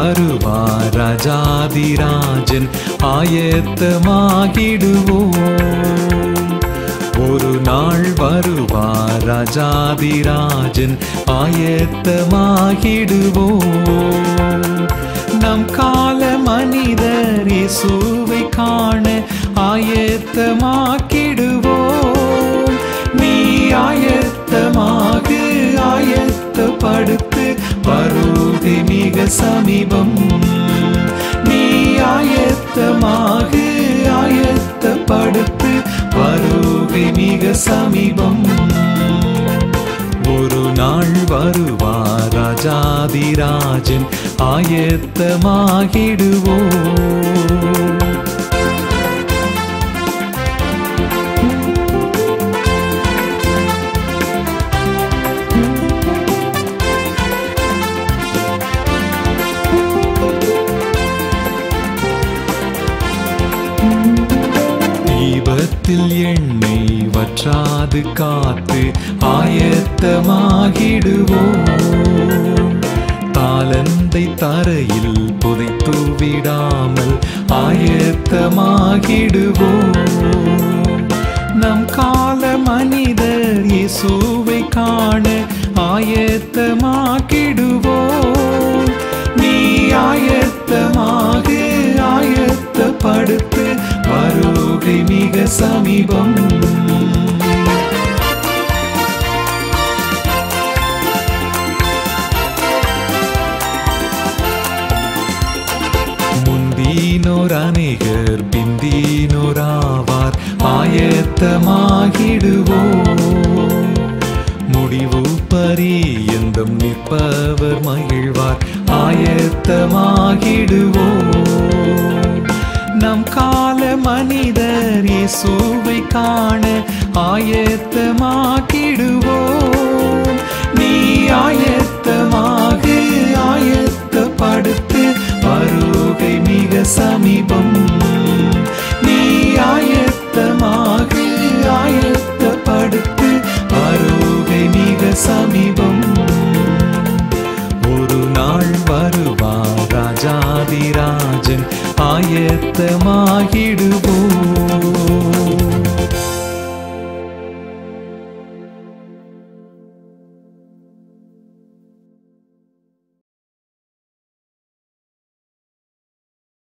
வருவார் ராஜாதிராஜன் ஆயத்தமாகிடுவோம் ஒரு நாள் வருவார் ராஜாதிராஜன் ஆயத்தமாகிடுவோம் நம் கால மனிதர் இயேசுவை காண ஆயத்தமாக்கிடுவோம் நீ ஆயத்தமாக ஆயத்தப்படுத்து வருகை மிக சமீபம் நீ ஆயத்தமாக ஆயத்தப்படுத்து வருகை மிக சமீபம் ஒரு நாள் வருவார் ராஜாதிராஜன் ஆயத்தமாகிடுவோம் தீபத்தில் எண்ணெய் வற்றாது காத்து ஆயத்தமாகிடுவோம் தாளந்தை தரையில் புதைத்து விடாமல் ஆயத்தமாகிடுவோம் நம் கால மனிதர் இயேசுவை காண ஆயத்தமாக்கிடுவோம் நீ ஆயத்தமாக ஆயத்தப்படுத்து வருகை மிக சமீபம் முந்தீனோர் அநேகர் பிந்தீனோர் ஆவார் ஆயத்தமாகிடுவோம் முடிவு பரியந்தம் நிற்பவர் மகிழ்வார் ஆயத்தமாகிடுவோம் நம் கால மனிதர் இயேசுவை காண ஆயத்தமாக்கிடுவோம் நீ ஆயத்தமாக ஆயத்தப்படுத்து வருகை மிக சமீபம் நீ ஆயத்தமாக ஆயத்தப்படுத்து வருகை மிக சமீபம் ஒரு நாள் வருவார் ராஜாதிராஜன் ஆயத்தமாகிடு